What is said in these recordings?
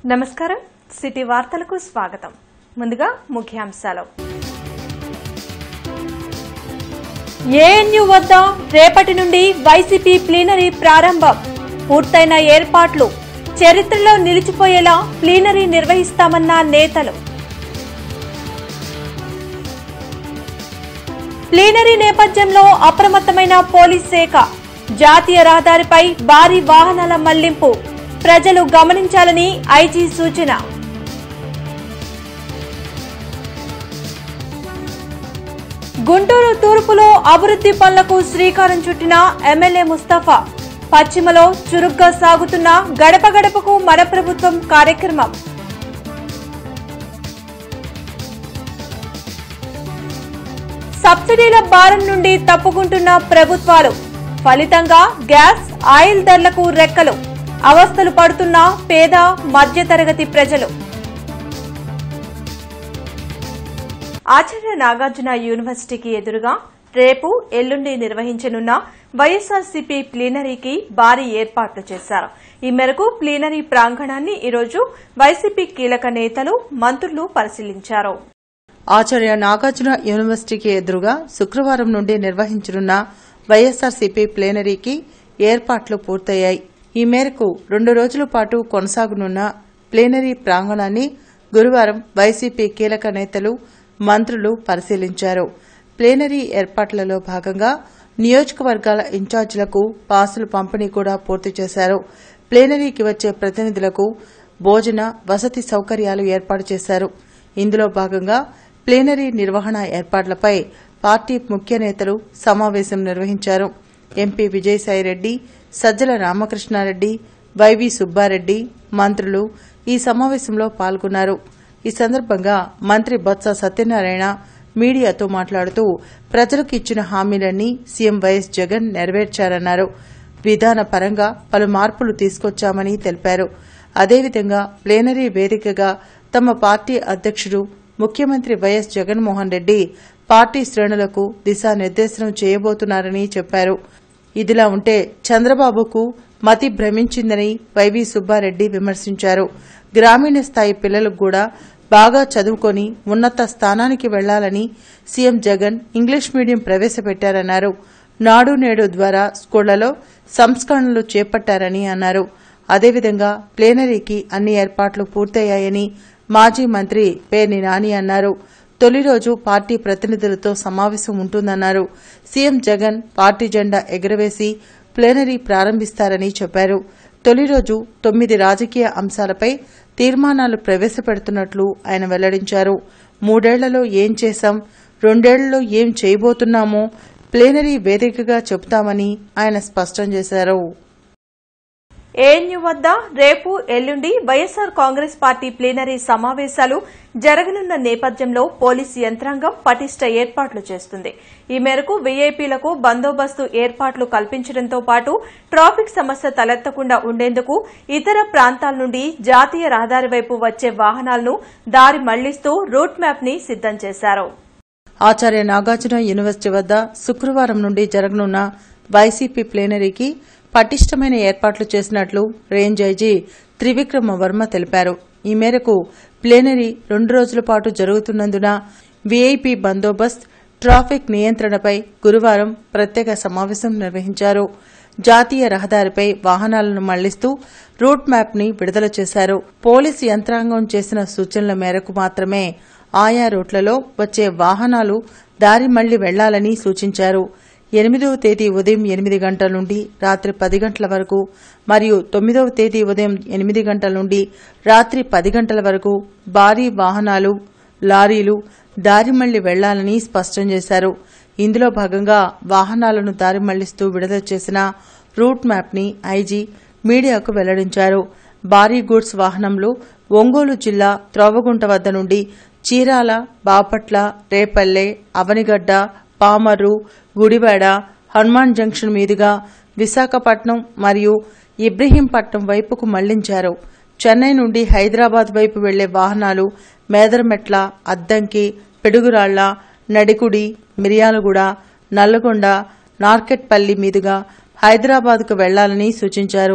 నమస్కారం సిటీ వార్తలకు స్వాగతం ముందుగా ముఖ్యాంశాలు ఏఎన్యు వద్ద రేపటి నుండి వైసీపీ ప్లీనరీ ప్రారంభం పూర్తయిన ఏర్పాట్లు చరిత్రలో నిలిచిపోయేలా ప్లీనరీ నిర్వహిస్తామన్న నేతలు ప్లీనరీ నేపథ్యంలో అప్రమత్తమైన పోలీస్ శాఖ జాతీయ రహదారిపై భారీ వాహనాల మళ్లింపు ప్రజలు గమనించాలని ఐజీ సూచన గుంటూరు తూర్పులో అభివృద్ది పనులకు శ్రీకారం చుట్టిన ఎమ్మెల్యే ముస్తఫా పశ్చిమలో చురుగ్గా సాగుతున్న గడప గడపకు మన ప్రభుత్వం కార్యక్రమం సబ్సిడీల భారం నుండి తప్పుకుంటున్న ప్రభుత్వాలు ఫలితంగా గ్యాస్ ఆయిల్ ధరలకు రెక్కలు అవస్థలు పడుతున్న పేద మధ్యతరగతి ప్రజలు ఆచార్య నాగార్జున యూనివర్సిటీకి ఎదురుగా రేపు ఎల్లుండి నిర్వహించనున్న వైఎస్ఆర్సీపీ ప్లీనరీకి భారీ ఏర్పాట్లు చేశారు ఈ మేరకు ప్లీనరీ ప్రాంగణాన్ని ఈరోజు వైసీపీ కీలక నేతలు మంత్రులు పరిశీలించారు ఆచార్య నాగార్జున యూనివర్సిటీకి ఎదురుగా శుక్రవారం నుండి నిర్వహించనున్న వైఎస్ఆర్సీపీ ప్లేనరీకి ఏర్పాట్లు పూర్తయ్యాయి ఈ మేరకు రెండు రోజుల పాటు కొనసాగనున్న ప్లేనరీ ప్రాంగణాన్ని గురువారం వైసీపీ కీలక నేతలు మంత్రులు పరిశీలించారు ప్లేనరీ ఏర్పాట్లలో భాగంగా నియోజకవర్గాల ఇన్ఛార్జీలకు పాసులు పంపిణీ కూడా పూర్తి చేశారు ప్లేనరీకి వచ్చే ప్రతినిధులకు భోజన వసతి సౌకర్యాలు ఏర్పాటు చేశారు ఇందులో భాగంగా ప్లేనరీ నిర్వహణ ఏర్పాట్లపై పార్టీ ముఖ్య నేతలు సమావేశం నిర్వహించారు ఎంపీ విజయసాయిరెడ్డి సజ్జల రామకృష్ణారెడ్డి వైవి సుబ్బారెడ్డి మంత్రులు ఈ సమావేశంలో పాల్గొన్నారు ఈ సందర్భంగా మంత్రి బొత్స సత్యనారాయణ మీడియాతో మాట్లాడుతూ ప్రజలకు ఇచ్చిన హామీలన్నీ సీఎం వైఎస్ జగన్ నెరవేర్చారన్నారు విధాన పరంగా పలు మార్పులు తీసుకొచ్చామని తెలిపారు అదేవిధంగా ప్లేనరీ వేదికగా తమ పార్టీ అధ్యక్షుడు ముఖ్యమంత్రి వైఎస్ జగన్మోహన్ రెడ్డి పార్టీ శ్రేణులకు దిశానిర్దేశనం చేయబోతున్నారని చెప్పారు ఇదిలా ఉంటే చంద్రబాబుకు మతి భ్రమించిందని వైవి సుబ్బారెడ్డి విమర్శించారు గ్రామీణ స్థాయి పిల్లలకు కూడా బాగా చదువుకొని ఉన్నత స్థానానికి వెళ్లాలని సీఎం జగన్ ఇంగ్లీష్ మీడియం ప్రవేశపెట్టారన్నారు నాడు నేడు ద్వారా స్కూళ్లలో సంస్కరణలు చేపట్టారని అన్నారు అదేవిధంగా ప్లేనరీకి అన్ని ఏర్పాట్లు పూర్తయ్యాయని మాజీ మంత్రి పేర్ని నాని అన్నారు తొలి రోజు పార్టీ ప్రతినిధులతో సమావేశం ఉంటుందన్నారు సీఎం జగన్ పార్టీ జెండా ఎగురవేసి ప్లేనరీ ప్రారంభిస్తారని చెప్పారు తొలి రోజు తొమ్మిది రాజకీయ అంశాలపై తీర్మానాలు ప్రవేశపెడుతున్నట్లు ఆయన వెల్లడించారు మూడేళ్లలో ఏం చేశాం రెండేళ్లలో ఏం చేయబోతున్నామో ప్లేనరీ వేదికగా చెబుతామని ఆయన స్పష్టం చేశారు ఏఎన్యు వద్ద రేపు ఎల్లుండి వైఎస్సార్ కాంగ్రెస్ పార్టీ ప్లీనరీ సమావేశాలు జరగనున్న నేపథ్యంలో పోలీసు యంత్రాంగం పటిష్ట ఏర్పాట్లు చేస్తుంది ఈ మేరకు వీఐపీలకు బందోబస్తు ఏర్పాట్లు కల్పించడంతో పాటు ట్రాఫిక్ సమస్య తలెత్తకుండా ఉండేందుకు ఇతర ప్రాంతాల నుండి జాతీయ రహదారి వైపు వచ్చే వాహనాలను దారి మళ్లిస్తూ రూట్ మ్యాప్ ని సిద్దం చేశారు ఆచార్య నాగార్జున యూనివర్సిటీ వద్ద శుక్రవారం నుండి జరగనున్న వైసీపీ ప్లేనరీకి పటిష్టమైన ఏర్పాట్లు చేసినట్లు రేంజ్ ఐజీ త్రివిక్రమ వర్మ తెలిపారు ఈ మేరకు ప్లేనరీ రెండు రోజుల పాటు జరుగుతున్నందున వీఐపీ బందోబస్త్ ట్రాఫిక్ నియంత్రణపై గురువారం ప్రత్యేక సమావేశం నిర్వహించారు జాతీయ రహదారిపై వాహనాలను మళ్లిస్తూ రూట్ మ్యాప్ ని విడుదల చేశారు పోలీసు యంత్రాంగం చేసిన సూచనల మేరకు మాత్రమే ఆయా రూట్లలో వచ్చే వాహనాలు దారి మళ్లీ వెళ్లాలని సూచించారు ఎనిమిదవ తేదీ ఉదయం ఎనిమిది గంటల నుండి రాత్రి పది గంటల వరకు మరియు తొమ్మిదవ తేదీ ఉదయం ఎనిమిది గంటల నుండి రాత్రి పది గంటల వరకు భారీ వాహనాలు లారీలు దారి మళ్లీ వెళ్లాలని స్పష్టం చేశారు ఇందులో భాగంగా వాహనాలను దారి మళ్లిస్తూ విడుదల చేసిన రూట్ మ్యాప్ ని ఐజీ మీడియాకు వెల్లడించారు భారీ గూడ్స్ వాహనంలో ఒంగోలు జిల్లా త్రోవగుంట వద్ద నుండి చీరాల బాపట్ల రేపల్లె అవనిగడ్డ పామర్రు గుడివాడ హనుమాన్ జంక్షన్ మీదుగా విశాఖపట్నం మరియు ఇబ్రహీంపట్నం వైపుకు మళ్లించారు చెన్నై నుండి హైదరాబాద్ వైపు వెళ్లే వాహనాలు మేదరమెట్ల అద్దంకి పిడుగురాళ్ల నడికుడి మిర్యాలగూడ నల్లగొండ నార్కెట్పల్లి మీదుగా హైదరాబాద్కు వెళ్లాలని సూచించారు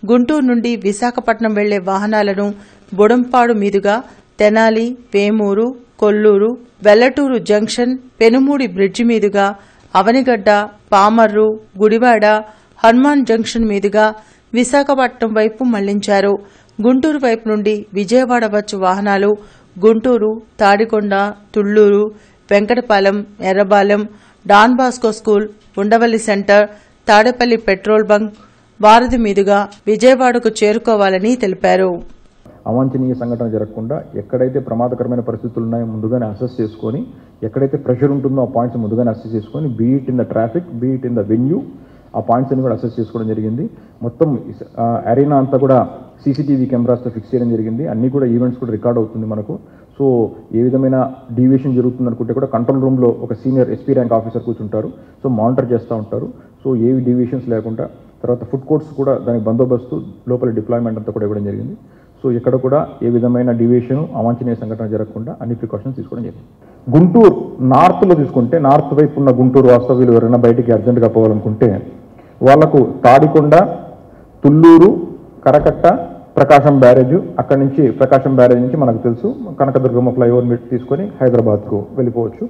గుంటూరు నుండి విశాఖపట్నం వెళ్లే వాహనాలను బుడంపాడు మీదుగా తెనాలి వేమూరు కొల్లూరు వెల్లటూరు జంక్షన్ పెనుమూడి బ్రిడ్జి మీదుగా అవనిగడ్డ పామర్రు గుడివాడ హనుమాన్ జంక్షన్ మీదుగా విశాఖపట్నం వైపు మళ్లించారు గుంటూరు వైపు నుండి విజయవాడ వచ్చు వాహనాలు Guntur Tadikonda Tullur Venkatapalem Errabalem Don Bosco school Undavalli centre Tadepalli petrol bunk వారధి మీదుగా విజయవాడకు చేరుకోవాలని తెలిపారు అవాంఛనీయ సంఘటన జరగకుండా ఎక్కడైతే ప్రమాదకరమైన పరిస్థితులు ఉన్నాయో ముందుగానే అసెస్ చేసుకొని ఎక్కడైతే ప్రెషర్ ఉంటుందో ఆ పాయింట్స్ ముందుగానే అసెస్ చేసుకొని be it in the traffic be it in the venue ఆ పాయింట్స్ అన్ని కూడా అసెస్ చేసుకోవడం జరిగింది మొత్తం అరీనా అంతా కూడా సీసీటీవీ కెమెరాస్తో ఫిక్స్ చేయడం జరిగింది అన్ని కూడా ఈవెంట్స్ కూడా రికార్డ్ అవుతుంది మనకు సో ఏ విధమైన డీవియేషన్ జరుగుతుంది అనుకుంటే కూడా కంట్రోల్ రూమ్లో ఒక సీనియర్ ఎస్పీ ర్యాంక్ ఆఫీసర్ కూర్చుంటారు సో మానిటర్ చేస్తూ ఉంటారు సో ఏవి డీవియేషన్స్ లేకుండా తర్వాత ఫుడ్ కోర్ట్స్ కూడా దానికి బందోబస్తు లోపల డిప్లాయ్మెంట్ అంతా కూడా ఇవ్వడం జరిగింది సో ఇక్కడ కూడా ఏ విధమైన డివియేషన్ అవాంఛనీయ సంఘటన జరగకుండా అన్ని ప్రికాషన్స్ తీసుకోవడం జరిగింది గుంటూరు నార్త్లో తీసుకుంటే నార్త్ వైపు ఉన్న గుంటూరు వాస్తవ్యులు ఎవరైనా బయటికి అర్జెంటుగా పోవాలనుకుంటే వాళ్లకు తాడికొండ తుళ్ళూరు కరకట్ట ప్రకాశం బ్యారేజ్ అక్కడి నుంచి ప్రకాశం బ్యారేజ్ నుంచి మనకు తెలుసు కనకదుర్గమ్మ ఫ్లైఓవర్ మీట్ తీసుకొని హైదరాబాద్కు వెళ్ళిపోవచ్చు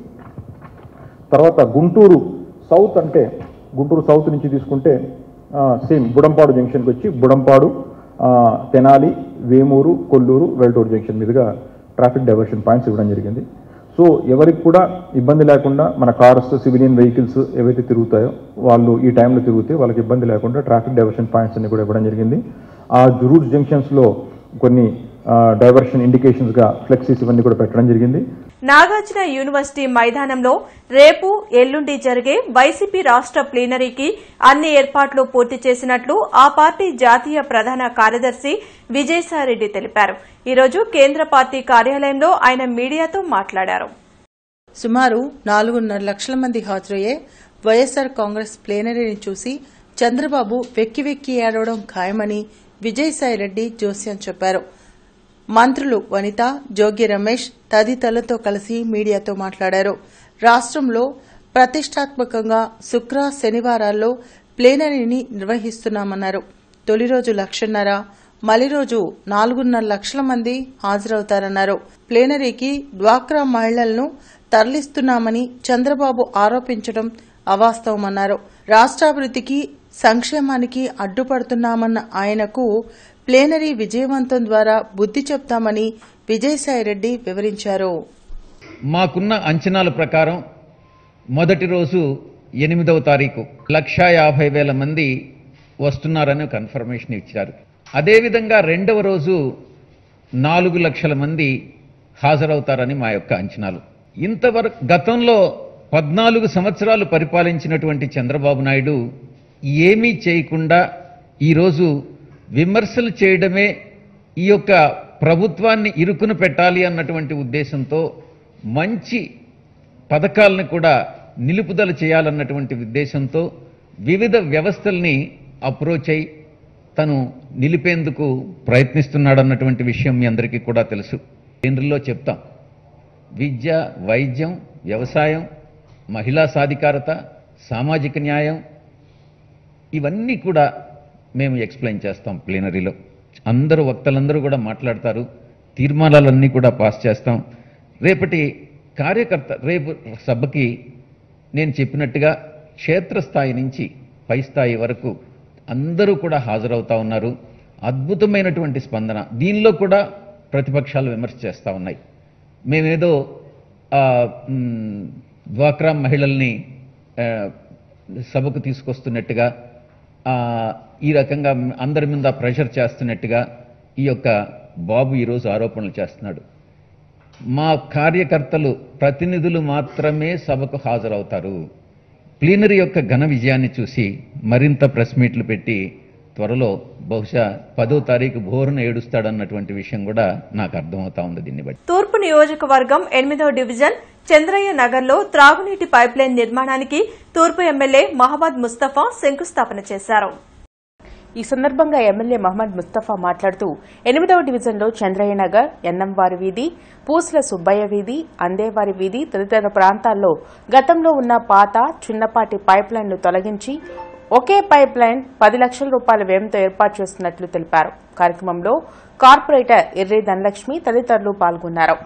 తర్వాత గుంటూరు సౌత్ అంటే గుంటూరు సౌత్ నుంచి తీసుకుంటే సేమ్ బుడంపాడు జంక్షన్కి వచ్చి బుడంపాడు ఆ, తెనాలి వేమూరు కొల్లూరు వెల్టూరు జంక్షన్ మీదుగా ట్రాఫిక్ డైవర్షన్ పాయింట్స్ ఇవ్వడం జరిగింది సో ఎవరికి కూడా ఇబ్బంది లేకుండా మన కార్స్ సివిలియన్ వెహికల్స్ ఏవైతే తిరుగుతాయో వాళ్ళు ఈ టైంలో తిరిగితే వాళ్ళకి ఇబ్బంది లేకుండా ట్రాఫిక్ డైవర్షన్ పాయింట్స్ అన్ని కూడా ఇవ్వడం జరిగింది ఆ రూట్ జంక్షన్స్లో కొన్ని డైవర్షన్ ఇండికేషన్స్గా ఫ్లెక్సీస్ ఇవన్నీ కూడా పెట్టడం జరిగింది నాగార్జున యూనివర్సిటీ మైదానంలో రేపు ఎల్లుండి జరిగే వైసీపీ రాష్ట ప్లీనరీకి అన్ని ఏర్పాట్లు పూర్తి చేసినట్లు ఆ పార్టీ జాతీయ ప్రధాన కార్యదర్శి విజయసాయిరెడ్డి తెలిపారు ఈ రోజు కేంద్ర పార్టీ కార్యాలయంలో ఆయన మీడియాతో మాట్లాడారు సుమారు నాలుగున్నర లక్షల మంది హాజరయ్యే వైఎస్సార్ కాంగ్రెస్ ప్లేనరీని చూసి చంద్రబాబు వెక్కి వెక్కి ఏడవడం ఖాయమని విజయసాయిరెడ్డి జోస్యం చెప్పారు మంత్రులు వనిత జోగి రమేష్ తదితరులతో కలిసి మీడియాతో మాట్లాడారు రాష్ట్రంలో ప్రతిష్టాత్మకంగా శుక్ర శనివారాల్లో ప్లేనరీని నిర్వహిస్తున్నామన్నారు తొలి రోజు లక్షన్నర మలి రోజు నాలుగున్నర లక్షల మంది హాజరవుతారన్నారు ప్లేనరీకి డ్వాక్రా మహిళలను తరలిస్తున్నామని చంద్రబాబు ఆరోపించడం అవాస్తవమన్నారు రాష్ట్రాభివృద్ధికి సంక్షేమానికి అడ్డుపడుతున్నామన్న ఆయనకు ప్లేనరీ విజయవంతం ద్వారా బుద్ధి చెప్తామని విజయసాయిరెడ్డి వివరించారు మాకున్న అంచనాల ప్రకారం మొదటి రోజు ఎనిమిదవ తారీఖు లక్షా యాభై వేల మంది వస్తున్నారని కన్ఫర్మేషన్ ఇచ్చారు అదేవిధంగా రెండవ రోజు నాలుగు లక్షల మంది హాజరవుతారని మా యొక్క అంచనాలు ఇంతవరకు గతంలో పద్నాలుగు సంవత్సరాలు పరిపాలించినటువంటి చంద్రబాబు నాయుడు ఏమీ చేయకుండా ఈరోజు విమర్శలు చేయడమే ఈ యొక్క ప్రభుత్వాన్ని ఇరుకున పెట్టాలి అన్నటువంటి ఉద్దేశంతో మంచి పథకాలను కూడా నిలుపుదల చేయాలన్నటువంటి ఉద్దేశంతో వివిధ వ్యవస్థల్ని అప్రోచ్ అయి తను నిలిపేందుకు ప్రయత్నిస్తున్నాడన్నటువంటి విషయం మీ అందరికీ కూడా తెలుసు కేంద్రంలో చెప్తాం విద్య వైద్యం వ్యవసాయం మహిళా సాధికారత సామాజిక న్యాయం ఇవన్నీ కూడా మేము ఎక్స్ప్లెయిన్ చేస్తాం ప్లీనరీలో అందరూ వక్తలందరూ కూడా మాట్లాడతారు తీర్మానాలన్నీ కూడా పాస్ చేస్తాం రేపటి కార్యకర్త రేపు సభకి నేను చెప్పినట్టుగా క్షేత్రస్థాయి నుంచి పై స్థాయి వరకు అందరూ కూడా హాజరవుతా ఉన్నారు అద్భుతమైనటువంటి స్పందన దీనిలో కూడా ప్రతిపక్షాలు విమర్శ చేస్తూ ఉన్నాయి మేమేదో ఆ, మ్, డ్వాక్రా మహిళల్ని ఆ, సభకు తీసుకొస్తున్నట్టుగా ఆ, ఈ రకంగా అందరి మీద ప్రెషర్ చేస్తున్నట్టుగా ఈ యొక్క బాబు ఈరోజు ఆరోపణలు చేస్తున్నాడు మా కార్యకర్తలు ప్రతినిధులు మాత్రమే సభకు హాజరవుతారు ప్లీనరీ యొక్క ఘన విజయాన్ని చూసి మరింత ప్రెస్ మీట్లు పెట్టి త్వరలో బహుశా పదో తారీఖు భోరున ఏడుస్తాడన్నటువంటి విషయం కూడా నాకు అర్థమవుతా ఉంది దీన్ని బట్టి తూర్పు నియోజకవర్గం ఎనిమిదవ డివిజన్ చంద్రయ్య నగర్లో త్రాగునీటి పైప్లైన్ నిర్మాణానికి తూర్పు ఎమ్మెల్యే మహమ్మద్ ముస్తఫా శంకుస్థాపన చేశారు ఈ సందర్భంగా ఎమ్మెల్యే మహమ్మద్ ముస్తఫా మాట్లాడుతూ ఎనిమిదవ డివిజన్లో చంద్రయ్య నగర్ ఎన్నంవారి వీధి పూసల సుబ్బయ్య వీధి అందేవారి వీధి తదితర ప్రాంతాల్లో గతంలో ఉన్న పాత చిన్నపాటి పైప్ లైన్లు తొలగించి ఒకే పైప్ లైన్ పది లక్షల రూపాయల వ్యయంతో ఏర్పాటు చేస్తున్నట్లు తెలిపారు కార్యక్రమంలో కార్పొరేటర్ ఎర్రే ధనలక్ష్మి తదితరులు పాల్గొన్నారు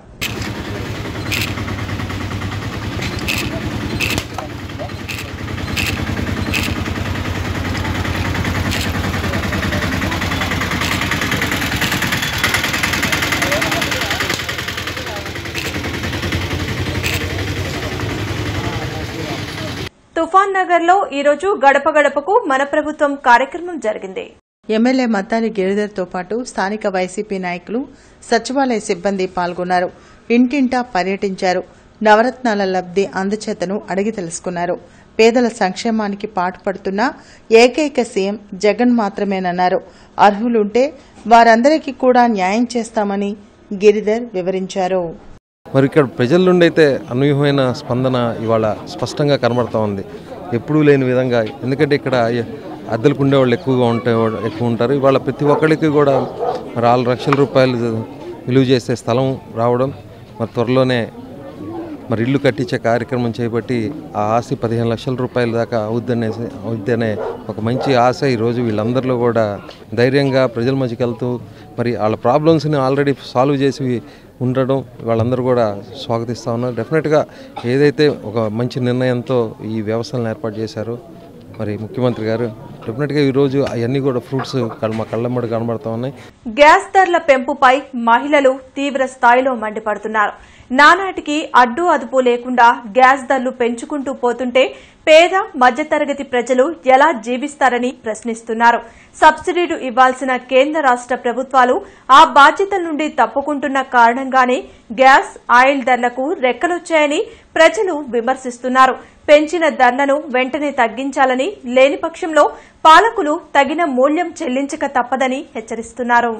తుఫాన్ నగర్లో ఈరోజు గడప గడపకు మన ప్రభుత్వం కార్యక్రమం జరిగింది ఎమ్మెల్యే మద్దాలి గిరిధర్తో పాటు స్థానిక వైసీపీ నాయకులు సచివాలయ సిబ్బంది పాల్గొన్నారు ఇంటింటా పర్యటించారు నవరత్నాల లబ్ది అందచేతను అడిగి తెలుసుకున్నారు పేదల సంక్షేమానికి పాటుపడుతున్న ఏకైక సీఎం జగన్ మాత్రమేనన్నారు అర్హులుంటే వారందరికీ కూడా న్యాయం చేస్తామని గిరిధర్ వివరించారు మరి ఇక్కడ ప్రజల నుండి అయితే అనూహ్యమైన స్పందన ఇవాళ స్పష్టంగా కనబడతా ఉంది ఎప్పుడూ లేని విధంగా ఎందుకంటే ఇక్కడ అద్దెలకు ఉండేవాళ్ళు ఎక్కువగా ఉంటే ఎక్కువ ఉంటారు ఇవాళ ప్రతి ఒక్కరికి కూడా మరి ఆరు లక్షల రూపాయలు విలువ చేసే స్థలం రావడం మరి త్వరలోనే మరి ఇల్లు కట్టించే కార్యక్రమం చేపట్టి ఆ ఆశ పదిహేను లక్షల రూపాయల దాకా అవుద్దనే అవుద్దనే ఒక మంచి ఆశ ఈరోజు వీళ్ళందరిలో కూడా ధైర్యంగా ప్రజల మధ్యకి వెళ్తూ మరి వాళ్ళ ప్రాబ్లమ్స్ని ఆల్రెడీ సాల్వ్ చేసి ఉండడం వాళ్ళందరూ కూడా స్వాగతిస్తూ ఉన్నారు డెఫినెట్గా ఏదైతే ఒక మంచి నిర్ణయంతో ఈ వ్యవస్థలను ఏర్పాటు చేశారో మరి ముఖ్యమంత్రి గారు డెఫినెట్గా ఈరోజు అవన్నీ కూడా ఫ్రూట్స్ మా కళ్ళమ్మడి కనబడుతూ ఉన్నాయి గ్యాస్ ధరల పెంపుపై మహిళలు తీవ్ర స్థాయిలో మండిపడుతున్నారు నానాటికి అడ్డు అదుపు లేకుండా గ్యాస్ ధరలు పెంచుకుంటూ పోతుంటే పేద మధ్యతరగతి ప్రజలు ఎలా జీవిస్తారని ప్రశ్నిస్తున్నారు సబ్సిడీలు ఇవ్వాల్సిన కేంద్ర రాష్ట ప్రభుత్వాలు ఆ బాధ్యతల నుండి తప్పుకుంటున్న కారణంగానే గ్యాస్ ఆయిల్ ధరలకు రెక్కలొచ్చాయని ప్రజలు విమర్శిస్తున్నారు పెంచిన ధరలను వెంటనే తగ్గించాలని లేని పక్షంలో పాలకులు తగిన మూల్యం చెల్లించక తప్పదని హెచ్చరిస్తున్నారు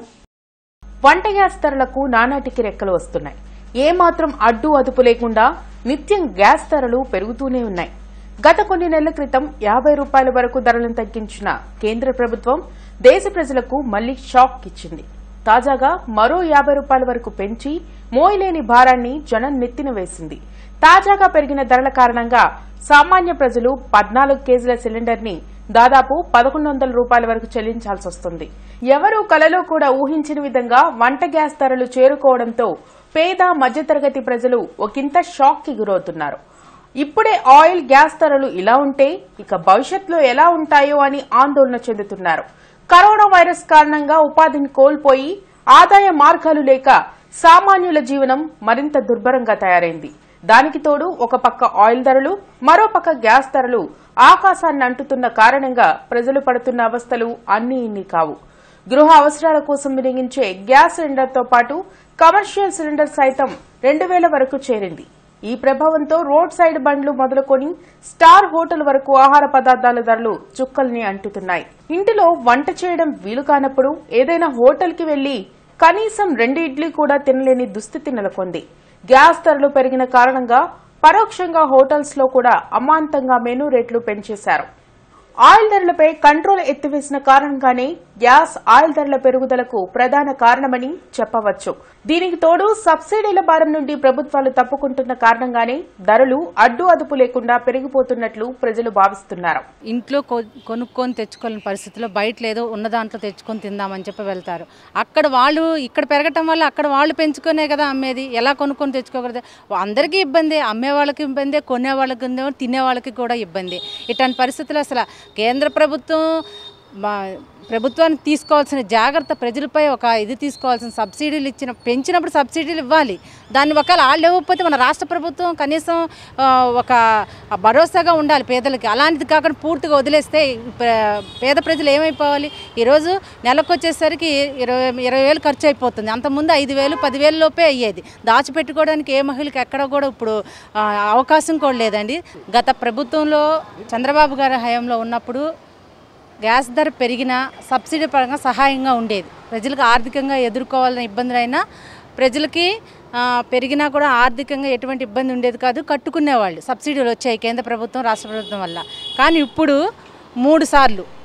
వంట గ్యాస్ ధరలకు నానాటికి రెక్కలు వస్తున్నాయి ఏమాత్రం అడ్డు అదుపు లేకుండా నిత్యం గ్యాస్ ధరలు పెరుగుతూనే ఉన్నాయి గత కొన్ని నెలల క్రితం యాభై రూపాయల వరకు ధరలను తగ్గించిన కేంద్ర ప్రభుత్వం దేశ ప్రజలకు మళ్లీ షాక్ ఇచ్చింది తాజాగా మరో యాభై రూపాయల వరకు పెంచి మోయలేని భారాన్ని జనం నెత్తిన వేసింది తాజాగా పెరిగిన ధరల కారణంగా సామాన్య ప్రజలు పద్నాలుగు కేజీల సిలిండర్ ని దాదాపు పదకొండు వందల రూపాయల వరకు చెల్లించాల్సి వస్తుంది ఎవరూ కలలో కూడా ఊహించిన విధంగా వంట గ్యాస్ ధరలు చేరుకోవడంతో పేద మధ్యతరగతి ప్రజలు ఒకంత షాక్ కి గురవుతున్నారు ఇప్పుడే ఆయిల్ గ్యాస్ ధరలు ఇలా ఉంటే ఇక భవిష్యత్తులో ఎలా ఉంటాయో అని ఆందోళన చెందుతున్నారు కరోనా వైరస్ కారణంగా ఉపాధిని కోల్పోయి ఆదాయ మార్గాలు లేక సామాన్యుల జీవనం మరింత దుర్భరంగా తయారైంది దానికి తోడు ఒక పక్క ఆయిల్ ధరలు మరో పక్క గ్యాస్ ధరలు ఆకాశాన్ని అంటుతున్న కారణంగా ప్రజలు పడుతున్న అవస్థలు అన్నీ ఇన్ని కావు గృహ అవసరాల కోసం వినియోగించే గ్యాస్ సిలిండర్తో పాటు కమర్షియల్ సిలిండర్ సైతం రెండు వేల వరకు చేరింది ఈ ప్రభావంతో రోడ్ సైడ్ బండ్లు మొదలుకొని స్టార్ హోటల్ వరకు ఆహార పదార్థాల ధరలు చుక్కల్ని అంటుతున్నాయి ఇంటిలో వంట చేయడం వీలు కానప్పుడు ఏదైనా హోటల్కి వెళ్లి కనీసం రెండు ఇడ్లీ కూడా తినలేని దుస్థితి నెలకొంది గ్యాస్ ధరలు పెరిగిన కారణంగా పరోక్షంగా హోటల్స్ లో కూడా అమాంతంగా మెనూ రేట్లు పెంచేశారు ఆయిల్ ధరలపై కంట్రోల్ ఎత్తివేసిన కారణంగానే గ్యాస్ ఆయిల్ ధరల పెరుగుదలకు ప్రధాన కారణమని చెప్పవచ్చు దీనికి తోడు సబ్సిడీల భారం నుండి ప్రభుత్వాలు తప్పుకుంటున్న కారణంగానే ధరలు అడ్డు అదుపు లేకుండా పెరిగిపోతున్నట్లు ప్రజలు భావిస్తున్నారు ఇంట్లో కొ- కొనుక్కొని తెచ్చుకోలేని పరిస్థితిలో బయట లేదో ఉన్న దాంట్లో తెచ్చుకొని తిందామని చెప్పి వెళ్తారు అక్కడ వాళ్ళు ఇక్కడ పెరగటం వల్ల అక్కడ వాళ్ళు పెంచుకునే కదా అమ్మేది ఎలా కొనుక్కొని తెచ్చుకోకూడదు అందరికీ ఇబ్బంది అమ్మే వాళ్ళకి ఇబ్బంది కొనే వాళ్ళకి ఇబ్బంది, తినే వాళ్ళకి కూడా ఇబ్బంది ఇట్లాంటి పరిస్థితులు అసలు కేంద్ర ప్రభుత్వం మా ప్రభుత్వానికి తీసుకోవాల్సిన జాగ్రత్త ప్రజలపై ఒక ఇది తీసుకోవాల్సిన సబ్సిడీలు ఇచ్చిన పెంచినప్పుడు సబ్సిడీలు ఇవ్వాలి దాన్ని ఒకవేళ వాళ్ళు ఇవ్వకపోతే మన రాష్ట్ర ప్రభుత్వం కనీసం ఆ, ఒక భరోసాగా ఉండాలి పేదలకి అలాంటిది కాకుండా పూర్తిగా వదిలేస్తే పే- పేద ప్రజలు ఏమైపోవాలి ఈరోజు నెలకు వచ్చేసరికి ఇరవై ఇరవై వేలు ఖర్చు అయిపోతుంది అంతకుముందు ఐదు వేలు పదివేల లోపే అయ్యేది దాచిపెట్టుకోవడానికి ఏ మహిళకి ఎక్కడ కూడా ఇప్పుడు ఆ, అవకాశం కూడా లేదండి గత ప్రభుత్వంలో చంద్రబాబు గారి హయాంలో ఉన్నప్పుడు గ్యాస్ ధర పెరిగినా సబ్సిడీ పరంగా సహాయంగా ఉండేది ప్రజలకు ఆర్థికంగా ఎదుర్కోవాలని ఇబ్బందులైనా ప్రజలకి ఆ, పెరిగినా కూడా ఆర్థికంగా ఎటువంటి ఇబ్బంది ఉండేది కాదు కట్టుకునేవాళ్ళు సబ్సిడీలు వచ్చాయి కేంద్ర ప్రభుత్వం రాష్ట్ర ప్రభుత్వం వల్ల కానీ ఇప్పుడు మూడు సార్లు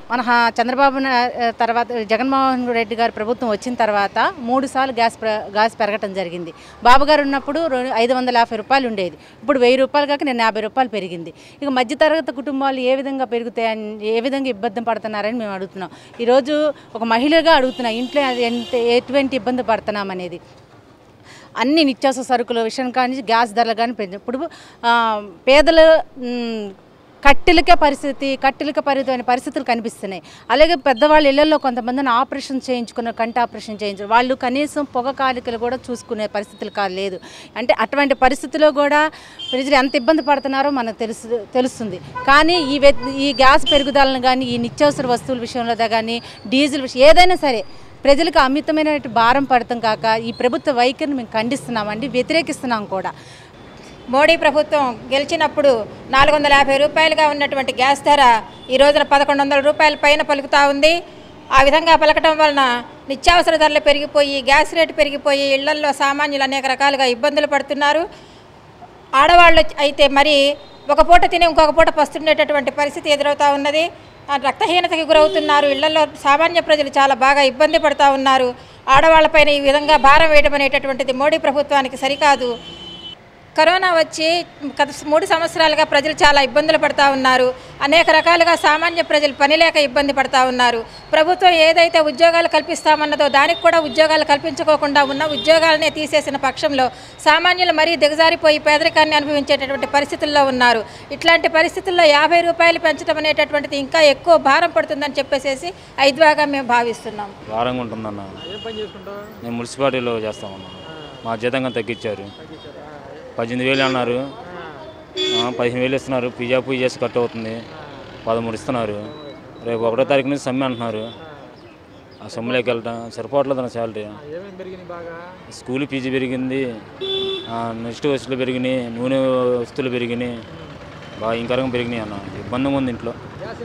మన హా- చంద్రబాబు నా- తర్వాత జగన్మోహన్ రెడ్డి గారు ప్రభుత్వం వచ్చిన తర్వాత మూడు సార్లు గ్యాస్ ప్ర- గ్యాస్ పెరగటం జరిగింది బాబు గారు ఉన్నప్పుడు రె- ఐదు వందల యాభై రూపాయలు ఉండేది ఇప్పుడు వెయ్యి రూపాయలు కాక నేను యాభై రూపాయలు పెరిగింది ఇక మధ్యతరగతి కుటుంబాలు ఏ విధంగా పెరుగుతాయని ఏ విధంగా ఇబ్బంది పడుతున్నారని మేము అడుగుతున్నాం ఈరోజు ఒక మహిళగా అడుగుతున్నాం ఇంట్లో అది ఎంత ఎటువంటి ఇబ్బంది పడుతున్నాం అనేది అన్ని నిత్యావసర సరుకుల విషయం కానీ గ్యాస్ ధరలు కానీ పెంచు ఇప్పుడు ఆ, పేదలు మ్, కట్టెలకే పరిస్థితి కట్టెలకే పరిమితమైన పరిస్థితులు కనిపిస్తున్నాయి అలాగే పెద్దవాళ్ళు ఇళ్లలో కొంతమందిని ఆపరేషన్ చేయించుకున్న కంటి ఆపరేషన్ చేయించారు వాళ్ళు కనీసం పొగ కాలికలు కూడా చూసుకునే పరిస్థితులు కాదు లేదు అంటే అటువంటి పరిస్థితిలో కూడా ప్రజలు ఎంత ఇబ్బంది పడుతున్నారో మనకు తెలుసు తెలుస్తుంది కానీ ఈ వె- ఈ గ్యాస్ పెరుగుదలను కానీ ఈ నిత్యావసర వస్తువుల విషయంలో కానీ డీజిల్ విషయం ఏదైనా సరే ప్రజలకు అమితమైన భారం పడతాం కాక ఈ ప్రభుత్వ వైఖరిని మేము ఖండిస్తున్నామండి వ్యతిరేకిస్తున్నాం కూడా మోడీ ప్రభుత్వం గెలిచినప్పుడు నాలుగు వందల యాభై రూపాయలుగా ఉన్నటువంటి గ్యాస్ ధర ఈ రోజున పదకొండు వందల రూపాయల పైన పలుకుతా ఉంది ఆ విధంగా పలకటం వలన నిత్యావసర ధరలు పెరిగిపోయి గ్యాస్ రేటు పెరిగిపోయి ఇళ్లల్లో సామాన్యులు అనేక రకాలుగా ఇబ్బందులు పడుతున్నారు ఆడవాళ్ళు అయితే మరి ఒక పూట తిని ఇంకొక పూట పస్తుండేటటువంటి పరిస్థితి ఎదురవుతా ఉన్నది ఆ రక్తహీనతకి గురవుతున్నారు ఇళ్లలో సామాన్య ప్రజలు చాలా బాగా ఇబ్బంది పడుతూ ఉన్నారు ఆడవాళ్ళపైన ఈ విధంగా భారం వేయడం అనేటటువంటిది మోడీ ప్రభుత్వానికి సరికాదు కరోనా వచ్చి గత మూడు సంవత్సరాలుగా ప్రజలు చాలా ఇబ్బందులు పడతా ఉన్నారు అనేక రకాలుగా సామాన్య ప్రజలు పని లేక ఇబ్బంది పడతా ఉన్నారు ప్రభుత్వం ఏదైతే ఉద్యోగాలు కల్పిస్తామన్నదో దానికి కూడా ఉద్యోగాలు కల్పించుకోకుండా ఉన్న ఉద్యోగాలనే తీసేసిన పక్షంలో సామాన్యులు మరీ దిగజారిపోయి పేదరికాన్ని అనుభవించేటటువంటి పరిస్థితుల్లో ఉన్నారు ఇట్లాంటి పరిస్థితుల్లో యాభై రూపాయలు పెంచడం అనేటటువంటిది ఇంకా ఎక్కువ భారం పడుతుందని చెప్పేసి ఐద్వాగా మేము భావిస్తున్నాం భారంగా ఉంటుందన్న నేను మున్సిపాలిటీలో చేస్తామన్నా మా జీతంగా తగ్గించారు పద్దెనిమిది వేలు అన్నారు ఆ, పదిహేను వేలు ఇస్తున్నారు పిజా పూజ చేసి కట్ అవుతుంది పదమూడు ఇస్తున్నారు రేపు ఒకటో తారీఖు నుంచి సమ్మె అంటున్నారు ఆ సమ్మెలోకి వెళ్ళటం సరిపోవట్లేదు అన్న శాలరీ స్కూల్ ఫీజు పెరిగింది ఆ, నెక్స్ట్ వస్తువులు పెరిగినాయి నూనె వస్తువులు పెరిగినాయి బాగా ఇంకరంగా పెరిగినాయి అన్న ఇబ్బందిగా ఉంది ఇంట్లో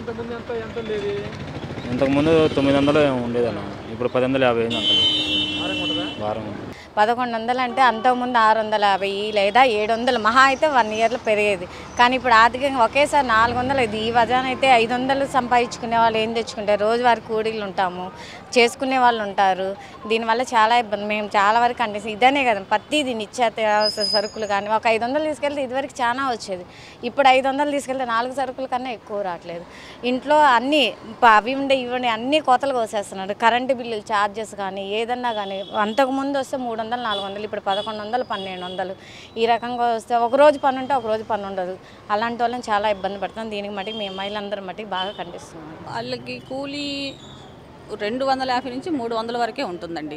ఇంతకుముందు తొమ్మిది వందలు ఉండేదన్న ఇప్పుడు పది వందల యాభై అయింది అంత వారం ఉంది పదకొండు వందలు అంటే అంతకుముందు ఆరు వందల యాభై లేదా ఏడు వందలు మహా అయితే వన్ ఇయర్లో పెరిగేది కానీ ఇప్పుడు ఆర్థికంగా ఒకేసారి నాలుగు వందలు ఇది ఈ వజాన్ అయితే ఐదు వందలు సంపాదించుకునే వాళ్ళు ఏం తెచ్చుకుంటారు రోజువారి కూలీలు ఉంటాము చేసుకునే వాళ్ళు ఉంటారు దీనివల్ల చాలా ఇబ్బంది మేము చాలా వరకు అంటే ఇదనే కదా ప్రతిది నిత్యావసర సరుకులు కానీ ఒక ఐదు వందలు తీసుకెళ్తే ఇదివరకు చాలా వచ్చేది ఇప్పుడు ఐదు వందలు తీసుకెళ్తే నాలుగు సరుకుల కన్నా ఎక్కువ రావట్లేదు ఇంట్లో అన్నీ ప- అవి ఉండే ఇవి ఉండే అన్నీ కోతలు కోసేస్తున్నారు కరెంటు బిల్లులు ఛార్జెస్ కానీ ఏదన్నా కానీ అంతకుముందు వస్తే మూడు వందలు నాలుగు వందలు ఇప్పుడు పదకొండు వందలు పన్నెండు వందలు ఈ రకంగా వస్తే ఒక రోజు పని ఉంటే ఒక రోజు పని ఉండదు అలాంటి వాళ్ళని చాలా ఇబ్బంది పడుతుంది దీనికి మటుకు మేము మహిళలందరం మటుకు బాగా ఖండిస్తున్నాం వాళ్ళకి కూలీ రెండు వందల యాభై నుంచి మూడు వందల వరకే ఉంటుందండి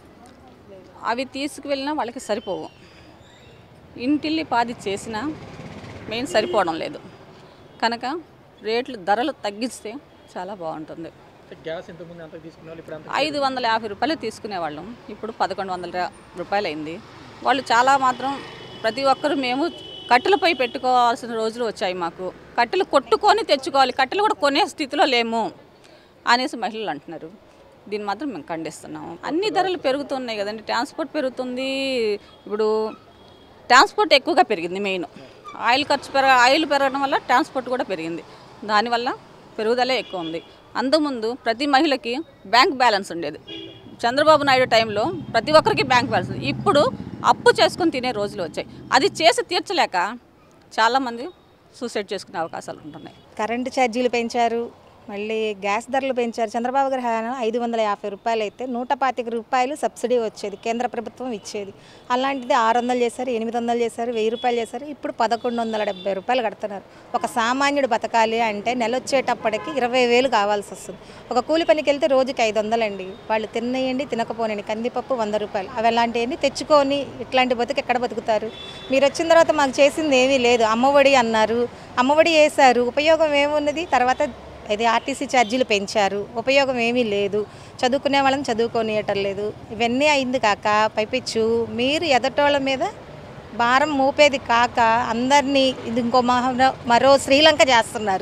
అవి తీసుకువెళ్ళినా వాళ్ళకి సరిపోవు ఇంటిల్లి పాది చేసినా మెయిన్ సరిపోవడం లేదు కనుక రేట్లు ధరలు తగ్గిస్తే చాలా బాగుంటుంది గ్యాస్ ఇంతకుముందు ఎంత తీసుకున్నారు ఇప్పుడు ఎంత ఐదు వందల యాభై రూపాయలు తీసుకునేవాళ్ళం ఇప్పుడు పదకొండు వందల రా- రూపాయలు అయింది వాళ్ళు చాలా మాత్రం ప్రతి ఒక్కరు మేము కట్టెలపై పెట్టుకోవాల్సిన రోజులు వచ్చాయి మాకు కట్టెలు కొట్టుకొని తెచ్చుకోవాలి కట్టెలు కూడా కొనే స్థితిలో లేము అనేసి మహిళలు అంటున్నారు దీన్ని మాత్రం మేము ఖండిస్తున్నాము అన్ని ధరలు పెరుగుతున్నాయి కదండి ట్రాన్స్పోర్ట్ పెరుగుతుంది ఇప్పుడు ట్రాన్స్పోర్ట్ ఎక్కువగా పెరిగింది మెయిన్ ఆయిల్ ఖర్చు పెరగ ఆయిల్ పెరగడం వల్ల ట్రాన్స్పోర్ట్ కూడా పెరిగింది దానివల్ల పెరుగుదలే ఎక్కువ ఉంది అంతకుముందు ప్రతి మహిళకి బ్యాంక్ బ్యాలెన్స్ ఉండేది చంద్రబాబు నాయుడు టైంలో ప్రతి ఒక్కరికి బ్యాంక్ బ్యాలెన్స్ ఉంది. ఇప్పుడు అప్పు చేసుకొని తినే రోజులు వచ్చాయి అది చేసి తీర్చలేక చాలామంది సూసైడ్ చేసుకునే అవకాశాలు ఉంటున్నాయి కరెంటు ఛార్జీలు పెంచారు మళ్ళీ గ్యాస్ ధరలు పెంచారు చంద్రబాబు గారి హయాంలో ఐదు వందల యాభై రూపాయలు అయితే నూట పాతిక రూపాయలు సబ్సిడీ వచ్చేది కేంద్ర ప్రభుత్వం ఇచ్చేది అలాంటిది ఆరు వందలు చేశారు ఎనిమిది వందలు చేశారు వెయ్యి రూపాయలు చేశారు ఇప్పుడు పదకొండు వందల డెబ్బై రూపాయలు కడుతున్నారు ఒక సామాన్యుడు బతకాలి అంటే నెల వచ్చేటప్పటికి ఇరవై వేలు కావాల్సి వస్తుంది ఒక కూలి పనికి వెళ్తే రోజుకి ఐదు వందలండి వాళ్ళు తినేయండి తినకపోనండి కందిపప్పు వంద రూపాయలు అవి అలాంటివన్నీ తెచ్చుకొని ఇట్లాంటి బతుకు ఎక్కడ బతుకుతారు మీరు వచ్చిన తర్వాత మాకు చేసింది ఏమీ లేదు అమ్మఒడి అన్నారు అమ్మఒడి వేశారు ఉపయోగం ఏమున్నది తర్వాత ఇది ఆర్టీసీ ఛార్జీలు పెంచారు ఉపయోగం ఏమీ లేదు చదువుకునే వాళ్ళని చదువుకోనియటం లేదు ఇవన్నీ అయింది కాక పైపిచ్చు మీరు ఎదటోళ్ళ మీద భారం మోపేది కాక అందరినీ ఇది ఇంకో మహా మరో శ్రీలంక చేస్తున్నారు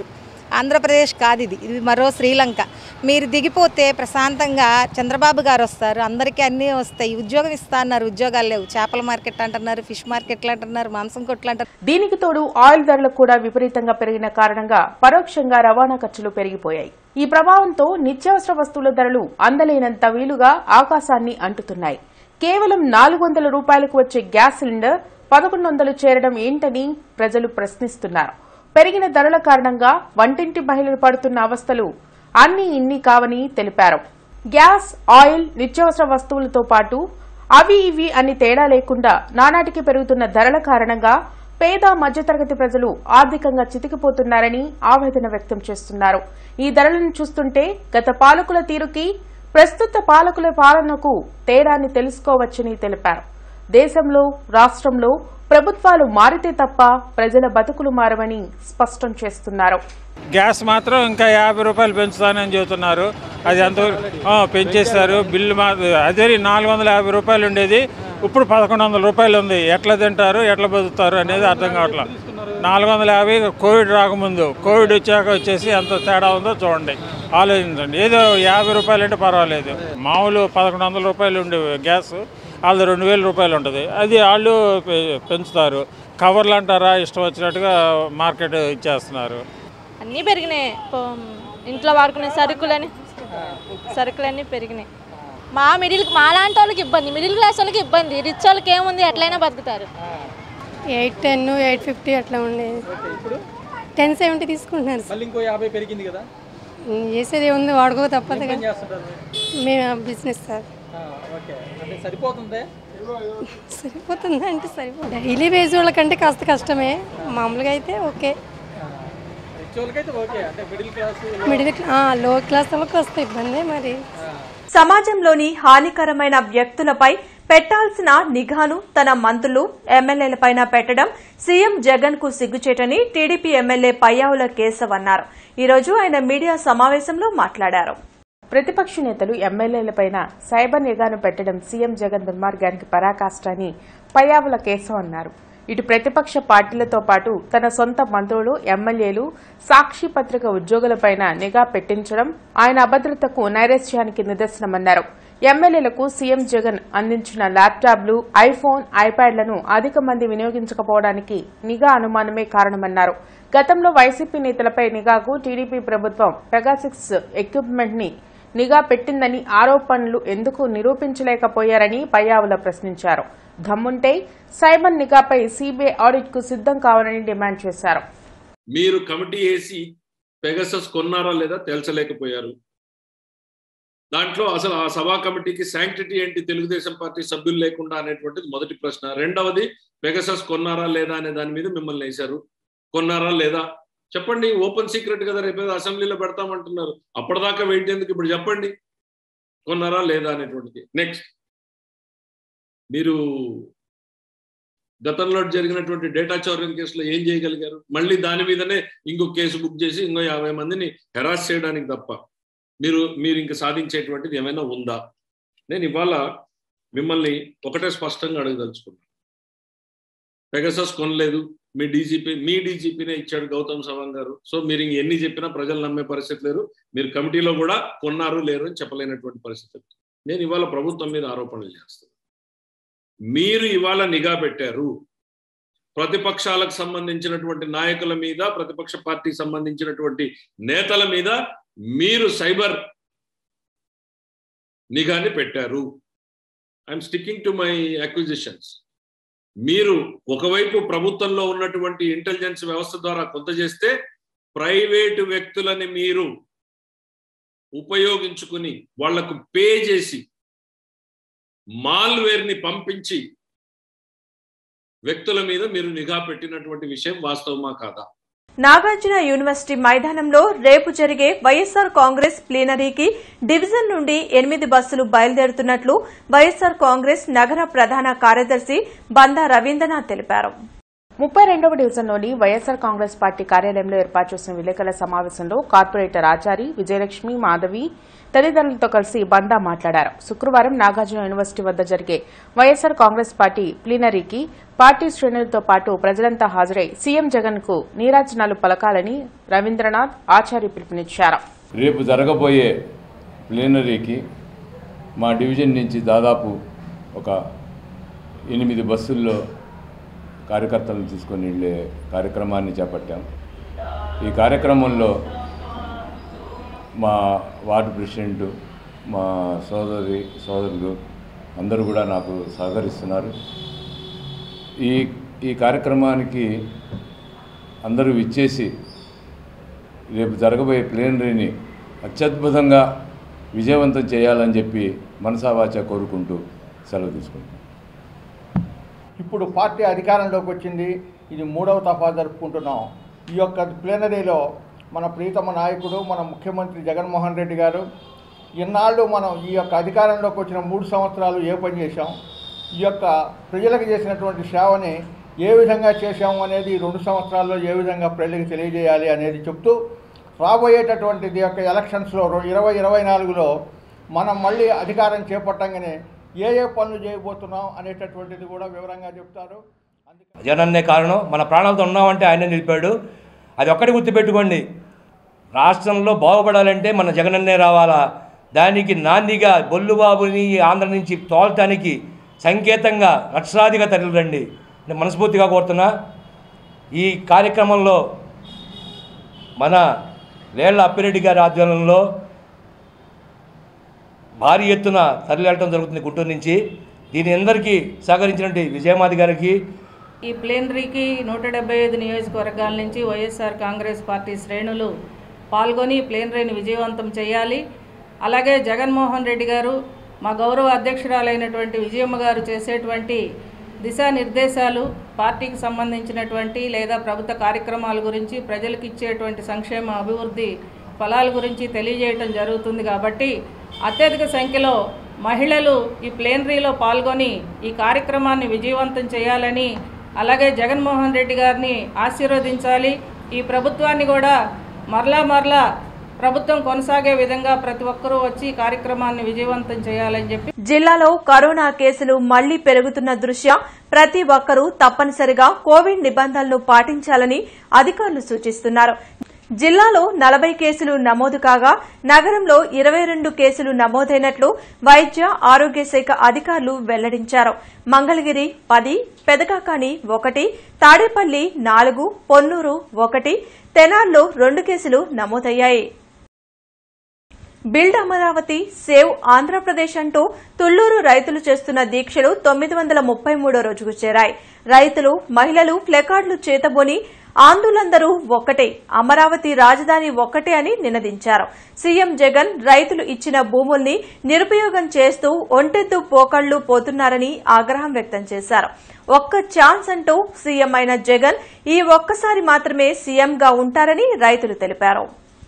ఆంధ్రప్రదేశ్ కాదు ఇది ఇది మరో శ్రీలంక మీరు దిగిపోతే ప్రశాంతంగా చంద్రబాబు గారు వస్తారు అందరికీ అన్నీ వస్తాయి ఉద్యోగం ఇస్తా అన్నారు ఉద్యోగాలు లేవు చేపల మార్కెట్ అంటున్నారు ఫిష్ మార్కెట్లు అంటున్నారు మాంసం కొట్లు అంటారు దీనికి తోడు ఆయిల్ ధరలు కూడా విపరీతంగా పెరిగిన కారణంగా పరోక్షంగా రవాణా ఖర్చులు పెరిగిపోయాయి ఈ ప్రభావంతో నిత్యావసర వస్తువుల ధరలు అందలేనంత వీలుగా ఆకాశాన్ని అంటుతున్నాయి కేవలం నాలుగు వందల రూపాయలకు వచ్చే గ్యాస్ సిలిండర్ పదకొండు వందలు చేరడం ఏంటని ప్రజలు ప్రశ్నిస్తున్నారు పెరిగిన ధరల కారణంగా వంటింటి మహిళలు పడుతున్న అవస్థలు అన్ని ఇన్ని కావని తెలిపారు గ్యాస్ ఆయిల్ నిత్యావసర వస్తువులతో పాటు అవి ఇవి అని తేడా లేకుండా నానాటికి పెరుగుతున్న ధరల కారణంగా పేద మధ్యతరగతి ప్రజలు ఆర్థికంగా చితికిపోతున్నారని ఆవేదన వ్యక్తం చేస్తున్నారు ఈ ధరలను చూస్తుంటే గత పాలకుల తీరుకి ప్రస్తుత పాలకుల పాలనకు తేడాన్ని తెలుసుకోవచ్చని తెలిపారు దేశంలో రాష్ట్రంలో ప్రభుత్వాలు మారితే తప్ప ప్రజల బతుకులు మారవని స్పష్టం చేస్తున్నారు గ్యాస్ మాత్రం ఇంకా యాభై రూపాయలు పెంచుతానని చెబుతున్నారు అది ఎంత పెంచేస్తారు బిల్లు మా అదే నాలుగు వందల యాభై రూపాయలు ఉండేది ఇప్పుడు పదకొండు వందల రూపాయలు ఉంది ఎట్లా తింటారు ఎట్లా బతుకుతారు అనేది అర్థం కావట్లేదు నాలుగు వందల యాభై కోవిడ్ రాకముందు కోవిడ్ వచ్చాక వచ్చేసి ఎంత తేడా ఉందో చూడండి ఆలోచించండి ఏదో యాభై రూపాయలు అంటే పర్వాలేదు మామూలు పదకొండు వందల రూపాయలు ఉండే గ్యాస్ వాళ్ళు రెండు వేల రూపాయలు ఉంటుంది అది వాళ్ళు పె- పెంచుతారు కవర్లు అంటారా ఇష్టం వచ్చినట్టుగా మార్కెట్ ఇచ్చేస్తున్నారు అన్నీ పెరిగినాయి పో- ఇంట్లో వాడుకునే సరుకులని సరుకులన్నీ పెరిగినాయి మా మిడిల్ మా లాంటి వాళ్ళకి ఇబ్బంది మిడిల్ క్లాస్ వాళ్ళకి ఇబ్బంది రిచ్ వాళ్ళకి ఏముంది ఎట్లయినా బతుకుతారు ఎయిట్ టెన్ ఎయిట్ ఫిఫ్టీ అట్లా ఉండేది టెన్ సెవెంటీ తీసుకుంటున్నారు మళ్ళీ ఇంకో యాభై పెరిగింది కదా ఉమ్, చేసేది ఏముంది వాడుకో తప్పదు ఏం పని కదా చేస్తుంటారు మేము బిజినెస్ సార్ ఆ, ఓకే అంటే సరిపోతుందే సరిపోతుంది అంటే సరిపోతుంది డైలీ వేజ్ వాళ్ళకంటే కాస్త కష్టమే మామూలుగా అయితే ఓకే రిచ్ వాళ్ళకైతే ఓకే అంటే middle class middle low class వాళ్ళకి వస్తే ఇబ్బంది మరి సమాజంలోని హానికరమైన వ్యక్తులపై పెట్టాల్సిన నిఘాను తన మంత్రులు ఎమ్మెల్యేలపైన పెట్టడం సీఎం జగన్ కు సిగ్గుచేటని టీడీపీ ఎమ్మెల్యే పయ్యావుల కేశవ్ అన్నారు ఈ రోజు ఆయన మీడియా సమావేశంలో మాట్లాడారు ప్రతిపక్ష నేతలు ఎమ్మెల్యేలపైన సైబర్ నిఘాను పెట్టడం సీఎం జగన్ దుర్మార్గానికి పరాకాష్ట అని పయ్యావుల కేశవ్ అన్నారు ఇటు ప్రతిపక్ష పార్టీలతో పాటు తన సొంత మంత్రులు ఎమ్మెల్యేలు సాక్షి పత్రిక ఉద్యోగులపైన నిఘా పెట్టించడం ఆయన అభద్రతకు నైరాశ్యానికి నిదర్శనమన్నారు ఎమ్మెల్యేలకు సీఎం జగన్ అందించిన ల్యాప్టాప్లు ఐఫోన్ ఐప్యాడ్లను అధిక మంది వినియోగించకపోవడానికి నిఘా అనుమానమే కారణమన్నారు గతంలో వైసీపీ నేతలపై నిఘాకు టీడీపీ ప్రభుత్వం పెగాసిక్స్ ఎక్విప్మెంట్ ని నిఘా పెట్టిందని ఆరోపణలు ఎందుకు నిరూపించలేకపోయారని పయ్యావుల ప్రశ్నించారు దమ్ముంటే సైబర్ నిఘాపై సీబీఐ ఆడిట్ కు సిద్దం కావాలని డిమాండ్ చేశారు మీరు కమిటీ వేసి పెగసస్ కొన్నారా లేదా తేల్చలేకపోయారు దాంట్లో అసలు ఆ సభా కమిటీకి శాంక్టిటీ ఏంటి తెలుగుదేశం పార్టీ సభ్యులు లేకుండా అనేటువంటిది మొదటి ప్రశ్న రెండవది పెగసస్ కొన్నారా లేదా అనే దాని మీద మిమ్మల్ని వేశారు కొన్నారా లేదా చెప్పండి ఓపెన్ సీక్రెట్ కదా రేపు అసెంబ్లీలో పెడతామంటున్నారు అప్పటిదాకా వెయిట్ ఎందుకు ఇప్పుడు చెప్పండి కొన్నారా లేదా అనేటువంటిది నెక్స్ట్ మీరు గతంలో జరిగినటువంటి డేటా చౌర్యం కేసులో ఏం చేయగలిగారు మళ్ళీ దాని మీదనే ఇంకో కేసు బుక్ చేసి ఇంకో యాభై మందిని హెరాస్ చేయడానికి తప్ప మీరు మీరు ఇంకా సాధించేటువంటిది ఏమైనా ఉందా నేను ఇవాళ మిమ్మల్ని ఒకటే స్పష్టంగా అడగదలుచుకున్నాను పెగసస్ కొనలేదు మీ డీజీపీ మీ డీజీపీనే ఇచ్చాడు గౌతమ్ సవాంగ్ గారు సో మీరు ఇంక ఎన్ని చెప్పినా ప్రజలు నమ్మే పరిస్థితి లేరు మీరు కమిటీలో కూడా కొన్నారు లేరు అని చెప్పలేనటువంటి పరిస్థితి నేను ఇవాళ ప్రభుత్వం మీద ఆరోపణలు చేస్తాను మీరు ఇవాళ నిఘా పెట్టారు ప్రతిపక్షాలకు సంబంధించినటువంటి నాయకుల మీద ప్రతిపక్ష పార్టీకి సంబంధించినటువంటి నేతల మీద మీరు సైబర్ నిఘాని పెట్టారు I'm sticking to my acquisitions మీరు ఒకవైపు ప్రభుత్వంలో ఉన్నటువంటి ఇంటెలిజెన్స్ వ్యవస్థ ద్వారా కొంత చేస్తే ప్రైవేటు వ్యక్తులని మీరు ఉపయోగించుకుని వాళ్లకు పే చేసి మాల్వేర్ ని పంపించి వ్యక్తుల మీద మీరు నిఘా పెట్టినటువంటి విషయం వాస్తవమా కాదా నాగార్జున యూనివర్సిటీ మైదానంలో రేపు జరిగే వైఎస్సార్ కాంగ్రెస్ ప్లీనరీకి డివిజన్ నుండి ఎనిమిది బస్సులు బయలుదేరుతున్నట్లు వైఎస్సార్ కాంగ్రెస్ నగర ప్రధాన కార్యదర్శి బందా రవీంద్రనాథ్ తెలిపారు ముప్పై రెండవ డివిజన్లోని వైఎస్సార్ కాంగ్రెస్ పార్టీ కార్యాలయంలో ఏర్పాటు చేసిన విలేకరుల సమావేశంలో కార్పొరేటర్ ఆచారి విజయలక్ష్మి మాధవి తల్లిదండ్రులతో కలిసి బందా మాట్లాడారు శుక్రవారం నాగార్జున యూనివర్సిటీ వద్ద జరిగే వైఎస్సార్ కాంగ్రెస్ పార్టీ ప్లీనరీకి పార్టీ శ్రేణులతో పాటు ప్రజలంతా హాజరై సీఎం జగన్ కు నీరాజనాలు పలకాలని రవీంద్రనాథ్ ఆచారి పిలుపునిచ్చారు రేపు జరగబోయే ప్లేనరీకి మా డివిజన్ నుంచి దాదాపు ఒక ఎనిమిది బస్సుల్లో కార్యకర్తలను తీసుకొని వెళ్ళే కార్యక్రమాన్ని చేపట్టాం ఈ కార్యక్రమంలో మా వార్డు ప్రెసిడెంట్ మా సోదరి సోదరులు అందరూ కూడా నాకు సహకరిస్తున్నారు ఈ ఈ కార్యక్రమానికి అందరూ విచ్చేసి రేపు జరగబోయే ప్లేనరీని అత్యద్భుతంగా విజయవంతం చేయాలని చెప్పి మనసావాచ కోరుకుంటూ సెలవు తీసుకుంటాం ఇప్పుడు పార్టీ అధికారంలోకి వచ్చింది ఇది మూడవ తఫా జరుపుకుంటున్నాం ఈ యొక్క ప్లేనరీలో మన ప్రీతమ నాయకుడు మన ముఖ్యమంత్రి జగన్మోహన్ రెడ్డి గారు ఇన్నాళ్ళు మనం ఈ యొక్క అధికారంలోకి వచ్చిన మూడు సంవత్సరాలు ఏ పని చేశాం ఈ యొక్క ప్రజలకు చేసినటువంటి సేవని ఏ విధంగా చేశాము అనేది ఈ రెండు సంవత్సరాల్లో ఏ విధంగా ప్రజలకు తెలియజేయాలి అనేది చెప్తూ రాబోయేటటువంటిది యొక్క ఎలక్షన్స్లో ఇరవై ఇరవై నాలుగులో మనం మళ్ళీ అధికారం చేపట్టంగానే ఏ ఏ పనులు చేయబోతున్నాం అనేటటువంటిది కూడా వివరంగా చెప్తారు జగనన్నే కారణం మన ప్రాణాలతో ఉన్నామంటే ఆయన నిలిపాడు అది ఒక్కటి గుర్తుపెట్టుకోండి రాష్ట్రంలో బాగుపడాలంటే మన జగనన్నే రావాలా దానికి నాందిగా బొల్లుబాబుని ఆంధ్ర నుంచి తోలటానికి సంకేతంగా లక్షలాదిగా తరలిరండి నేను మనస్ఫూర్తిగా కోరుతున్నా ఈ కార్యక్రమంలో మన వేళ్ల అప్పిరెడ్డి గారి ఆధ్వర్యంలో భారీ ఎత్తున తరలివెళ్ళటం జరుగుతుంది గుంటూరు నుంచి దీని అందరికీ సహకరించినటువంటి విజయమాది గారికి ఈ ప్లేనరీకి నూట డెబ్బై ఐదు నియోజకవర్గాల నుంచి వైఎస్ఆర్ కాంగ్రెస్ పార్టీ శ్రేణులు పాల్గొని ప్లేనరీని విజయవంతం చేయాలి అలాగే జగన్మోహన్ రెడ్డి గారు మా గౌరవ అధ్యక్షురాలైనటువంటి విజయమ్మ గారు చేసేటువంటి దిశానిర్దేశాలు పార్టీకి సంబంధించినటువంటి లేదా ప్రభుత్వ కార్యక్రమాల గురించి ప్రజలకు ఇచ్చేటువంటి సంక్షేమ అభివృద్ధి ఫలాల గురించి తెలియజేయటం జరుగుతుంది కాబట్టి అత్యధిక సంఖ్యలో మహిళలు ఈ ప్లేనరీలో పాల్గొని ఈ కార్యక్రమాన్ని విజయవంతం చేయాలని అలాగే జగన్మోహన్ రెడ్డి గారిని ఆశీర్వదించాలి ఈ ప్రభుత్వాన్ని కూడా మరలా మరలా ప్రభుత్వం కొనసాగే విధంగా ప్రతి ఒక్కరూ వచ్చి ఈ కార్యక్రమాన్ని విజయవంతం చేయాలని చెప్పి జిల్లాలో కరోనా కేసులు మళ్లీ పెరుగుతున్న దృష్ట్యా ప్రతి ఒక్కరూ తప్పనిసరిగా కోవిడ్ నిబంధనలు పాటించాలని అధికారులు సూచిస్తున్నారు జిల్లాలో నలభై కేసులు నమోదు కాగా నగరంలో ఇరవై రెండు కేసులు నమోదైనట్లు వైద్య ఆరోగ్య శాఖ అధికారులు వెల్లడించారు మంగళగిరి పది పెదకాకాని ఒకటి తాడేపల్లి నాలుగు పొన్నూరు ఒకటి తెనాల్లో రెండు కేసులు నమోదయ్యాయి బిల్డ్ అమరావతి సేవ్ ఆంధ్రప్రదేశ్ అంటూ తుళ్లూరు రైతులు చేస్తున్న దీక్షలు తొమ్మిది వందల ముప్పై మూడో రోజుకు చేరాయి రైతులు మహిళలు ప్లెకార్డులు చేతబోని ఆందోళనందరూ ఒక్కటే అమరావతి రాజధాని ఒక్కటే అని నినదించారు సీఎం జగన్ రైతులు ఇచ్చిన భూముల్ని నిరుపయోగం చేస్తూ ఒంటెద్దు పోకళ్లు పోతున్నారని ఆగ్రహం వ్యక్తం చేశారు ఒక్క ఛాన్స్ అంటూ సీఎం అయిన జగన్ ఈ ఒక్కసారి మాత్రమే సీఎంగా ఉంటారని రైతులు తెలిపారు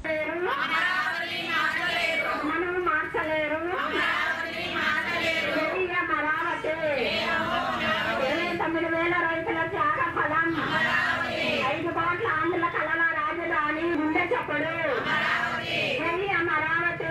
తొమ్మిది వేల రైతుల త్యాగ ఫలం ఐదు కోట్ల ఆంధ్రుల కళల రాజధాని గుండె చప్పుడు జై అమరావతి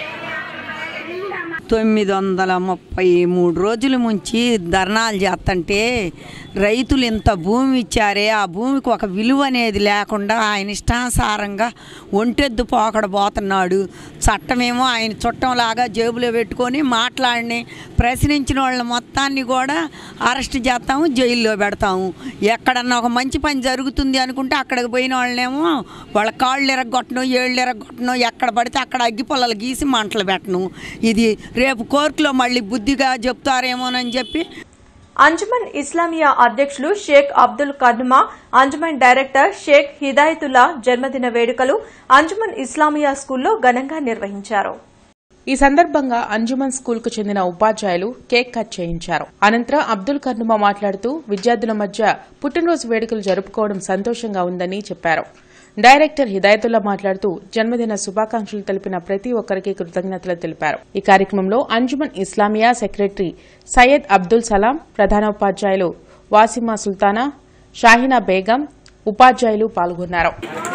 తొమ్మిది వందల ముప్పై మూడు రోజుల నుంచి ధర్నాలు చేస్తుంటే రైతులు ఇంత భూమి ఇచ్చారే ఆ భూమికి ఒక విలువ అనేది లేకుండా ఆయన ఇష్టానుసారంగా ఒంటెద్దు పోకడబోతున్నాడు చట్టమేమో ఆయన చుట్టంలాగా జేబులో పెట్టుకొని మాట్లాడిని ప్రశ్నించిన వాళ్ళ మొత్తాన్ని కూడా అరెస్ట్ చేస్తాము జైల్లో పెడతాము ఎక్కడన్నా ఒక మంచి పని జరుగుతుంది అనుకుంటే అక్కడికి పోయిన వాళ్ళనేమో వాళ్ళ కాళ్ళు ఎరగొట్టను ఏళ్ళు ఎరగొట్టను ఎక్కడ పడితే అక్కడ అగ్గి పొలాలు గీసి మంటలు పెట్టను ఇది రేపు కోర్టులో మళ్ళీ బుద్ధిగా చెప్తారేమోనని చెప్పి అంజుమన్ ఇస్లామియా అధ్యక్షులు షేక్ అబ్దుల్ కద్మా అంజుమన్ డైరెక్టర్ షేక్ హిదాయతుల్లా జన్మదిన వేడుకలు అంజుమన్ ఇస్లామియా స్కూల్లో ఘనంగా నిర్వహించారు ఈ సందర్భంగా అంజుమన్ స్కూల్ కు చెందిన ఉపాధ్యాయులు కేక్ కట్ చేయించారు అనంతరం అబ్దుల్ కర్నుమా మాట్లాడుతూ విద్యార్థుల మధ్య పుట్టినరోజు వేడుకలు జరుపుకోవడం సంతోషంగా ఉందని చెప్పారు డైరెక్టర్ హిదాయతుల్లా మాట్లాడుతూ జన్మదిన శుభాకాంక్షలు తెలిపిన ప్రతి ఒక్కరికి కృతజ్ఞతలు తెలిపారు ఈ కార్యక్రమంలో అంజుమన్ ఇస్లామియా సెక్రటరీ సయ్యద్ అబ్దుల్ సలాం ప్రధానోపాధ్యాయులు వాసిమా సుల్తానా షాహినా బేగం ఉపాధ్యాయులు పాల్గొన్నారు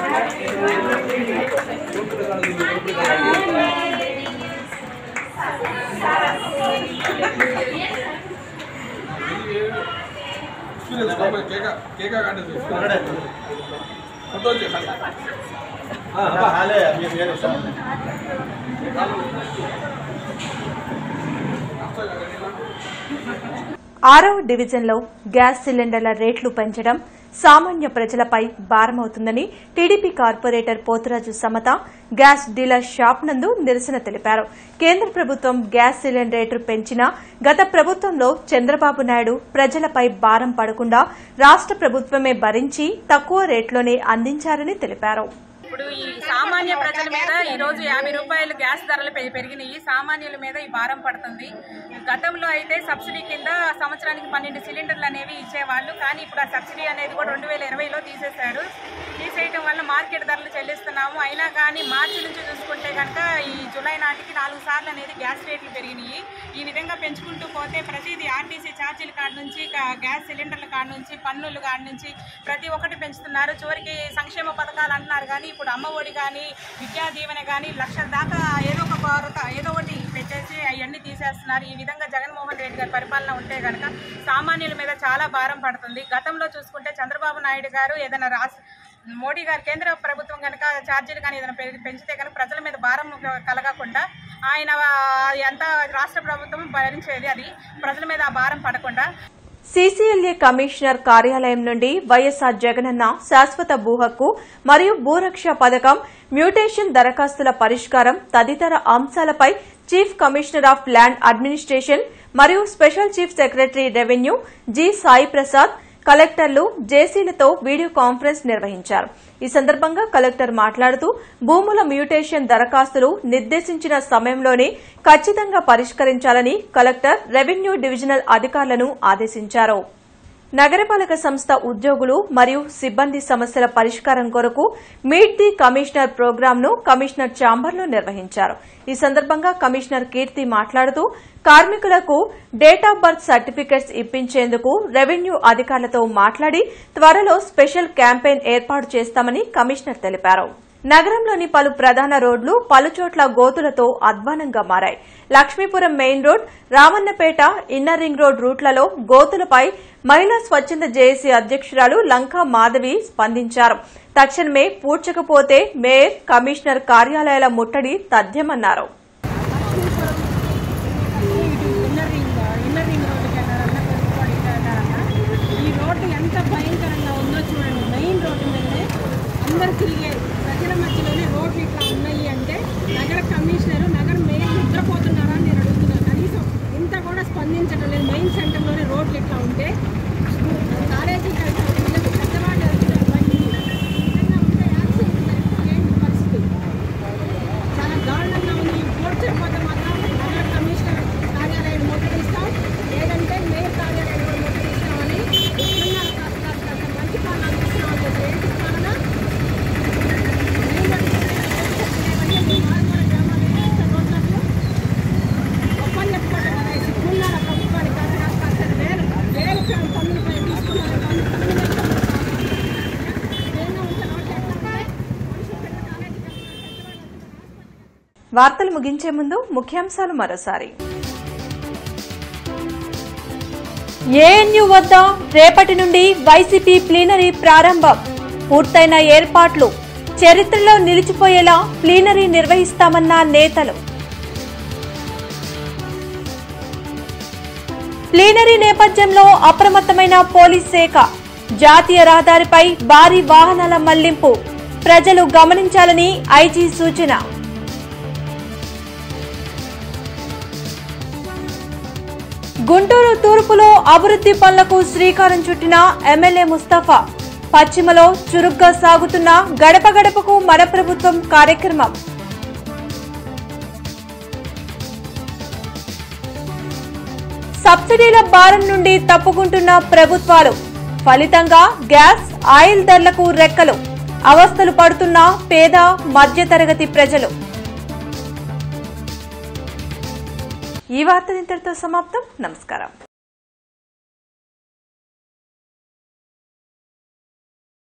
ఆరవ డివిజన్లో గ్యాస్ సిలిండర్ల రేట్లు పెంచడం సామాన్య ప్రజలపై భారమవుతుందని TDP corporator Poturaju Samatha gas dealer shop నందు నిరసన తెలిపారు కేంద్ర ప్రభుత్వం గ్యాస్ సిలిండర్ రేటు పెంచినా గత ప్రభుత్వంలో చంద్రబాబు నాయుడు ప్రజలపై భారం పడకుండా రాష్ట ప్రభుత్వమే భరించి తక్కువ రేట్లోనే అందించారని తెలిపారు ఇప్పుడు ఈ సామాన్య ప్రజల మీద ఈ రోజు యాభై రూపాయలు గ్యాస్ ధరలు పె- పెరిగినాయి సామాన్యుల మీద ఈ భారం పడుతుంది గతంలో అయితే సబ్సిడీ కింద సంవత్సరానికి పన్నెండు సిలిండర్లు అనేవి ఇచ్చేవాళ్ళు కానీ ఇప్పుడు ఆ సబ్సిడీ అనేది కూడా రెండు వేల ఇరవైలో తీసేశారు తీసేయటం వల్ల మార్కెట్ ధరలు చెల్లిస్తున్నాము అయినా కానీ మార్చి నుంచి చూసుకుంటే కనుక ఈ జూలై నాటికి నాలుగు సార్లు అనేది గ్యాస్ రేట్లు పెరిగినాయి ఈ విధంగా పెంచుకుంటూ పోతే ప్రతిదీ ఆర్టీసీ ఛార్జీల కాడ నుంచి గా- గ్యాస్ సిలిండర్ల కాడ నుంచి పన్నుల కాడ నుంచి ప్రతి ఒక్కటి పెంచుతున్నారు చివరికి సంక్షేమ పథకాలు అంటున్నారు కానీ ఇప్పుడు అమ్మ ఒడి కానీ విద్యా దీవెన కానీ లక్ష దాకా ఏదో ఒక కొరత ఏదో ఒకటి పెట్టేసి అవన్నీ తీసేస్తున్నారు ఈ విధంగా జగన్మోహన్ రెడ్డి గారి పరిపాలన ఉంటే కనుక సామాన్యుల మీద చాలా భారం పడుతుంది గతంలో చూసుకుంటే చంద్రబాబు నాయుడు గారు ఏదైనా రాష్ట్ర మోడీ గారు కేంద్ర ప్రభుత్వం కనుక ఛార్జీలు కానీ ఏదైనా పె- పెంచితే కనుక ప్రజల మీద భారం కలగకుండా ఆయన ఆ, ఎంత రాష్ట్ర ప్రభుత్వం భరించేది అది ప్రజల మీద ఆ భారం పడకుండా సీసీఎల్ఏ కమిషనర్ కార్యాలయం నుండి వైఎస్సార్ జగనన్న శాశ్వత భూ హక్కు మరియు భూరక్ష పథకం మ్యూటేషన్ దరఖాస్తుల పరిష్కారం తదితర అంశాలపై chief commissioner of land administration మరియు special chief secretary revenue G Sai Prasad కలెక్టర్లు జేసీలతో వీడియో కాన్ఫరెన్స్ నిర్వహించారు ఈ సందర్భంగా కలెక్టర్ మాట్లాడుతూ భూముల మ్యూటేషన్ దరఖాస్తులు నిర్దేశించిన సమయంలోనే ఖచ్చితంగా పరిష్కరించాలని కలెక్టర్ రెవెన్యూ డివిజనల్ అధికారులను ఆదేశించారు నగరపాలక సంస్థ ఉద్యోగులు మరియు సిబ్బంది సమస్యల పరిష్కారం కొరకు మీట్ ది కమిషనర్ ప్రోగ్రాంను కమిషనర్ ఛాంబర్లో నిర్వహించారు ఈ సందర్భంగా కమిషనర్ కీర్తి మాట్లాడుతూ కార్మికులకు డేట్ ఆఫ్ బర్త్ సర్టిఫికెట్స్ ఇప్పించేందుకు రెవెన్యూ అధికారులతో మాట్లాడి త్వరలో స్పెషల్ క్యాంపెయిన్ ఏర్పాటు చేస్తామని కమిషనర్ తెలిపారు నగరంలోని పలు ప్రధాన రోడ్లు పలుచోట్ల గోతులతో అధ్వానంగా మారాయి Lakshmipuram main road Ramannapeta inner ring road రూట్లలో గోతులపై మహిళా స్వచ్ఛంద జేఏసీ అధ్యక్షురాలు లంకా మాధవి స్పందించారు తక్షణమే పూడ్చకపోతే మేయర్ కమిషనర్ కార్యాలయాల ముట్టడి తథ్యమన్నారు ఇన్నర్ రింగ్ ఇన్నర్ రింగ్ రోడ్డుకి వెళ్ళాలన్నా కొనుక్కోడికి వెళ్ళాలన్నా ఈ రోడ్డు ఎంత భయంకరంగా ఉందో చూడండి మెయిన్ రోడ్డు మీదనే అందరు తిరిగేది ప్రజల మధ్యలోనే రోడ్లు ఇట్లా ఉన్నాయి అంటే నగర కమిషనర్ నగర మేయర్ నిద్రపోతున్నారా అని నేను అడుగుతున్నాను కనీసం ఇంత కూడా స్పందించడం లేదు మెయిన్ సెంటర్లోనే రోడ్లు ఇట్లా ఉంటే కాలేజీకి వెళ్తారు పిల్లలు పెద్దవాళ్ళు వెళ్తున్నారు బండి మీద. ఈ విధంగా ఉంటే యాక్సిడెంట్ అయితే ఏంటి పరిస్థితి చాలా దారుణంగా ఉంది ఈ కోర్టు చెప్పకపోతే మాత్రం నగర కమిషనర్ కార్యాలయం ముట్టడిస్తాం లేదంటే మేయర్ కార్యాలయం కూడా ముట్టడిస్తామని ఇస్తున్నారు కాస్త కాస్త కాస్త మంచి పాలన అందిస్తున్నాం చెప్పి ఏంటి పాలన ఒప్పందం చెప్పుకోవడం కదా ఈ సిగ్గున్నారా ప్రభుత్వానికి కాస్త కాస్త కాస్త వేలు వేలు పన్నులపై తీసుకున్నారు పన్ను పన్ను ఏమైనా ఉంటే రోడ్లు ఎట్లా ఉంటాయి మనుషులు పెద్ద కాలేజీకి వార్తలు ముగించే ముందు ముఖ్యాంశాలు మరోసారి ఏఎన్యు వద్ద రేపటి నుండి వైసీపీ ప్లీనరీ ప్రారంభం పూర్తయిన ఏర్పాట్లు చరిత్రలో నిలిచిపోయేలా ప్లీనరీ నిర్వహిస్తామన్న నేతలు ప్లీనరీ నేపథ్యంలో అప్రమత్తమైన పోలీస్ శాఖ జాతీయ రహదారిపై భారీ వాహనాల మళ్లింపు ప్రజలు గమనించాలని ఐజీ సూచన గుంటూరు తూర్పులో అభివృద్ధి పనులకు శ్రీకారం చుట్టిన ఎమ్మెల్యే ముస్తఫా పశ్చిమలో చురుగ్గా సాగుతున్న గడప గడపకు మన ప్రభుత్వం కార్యక్రమం సబ్సిడీల భారం నుండి తప్పుకుంటున్న ప్రభుత్వాలు ఫలితంగా గ్యాస్ ఆయిల్ ధరలకు రెక్కలు అవస్థలు పడుతున్న పేద మధ్యతరగతి ప్రజలు ఈ వార్త ఇంతటితో సమాప్తం నమస్కారం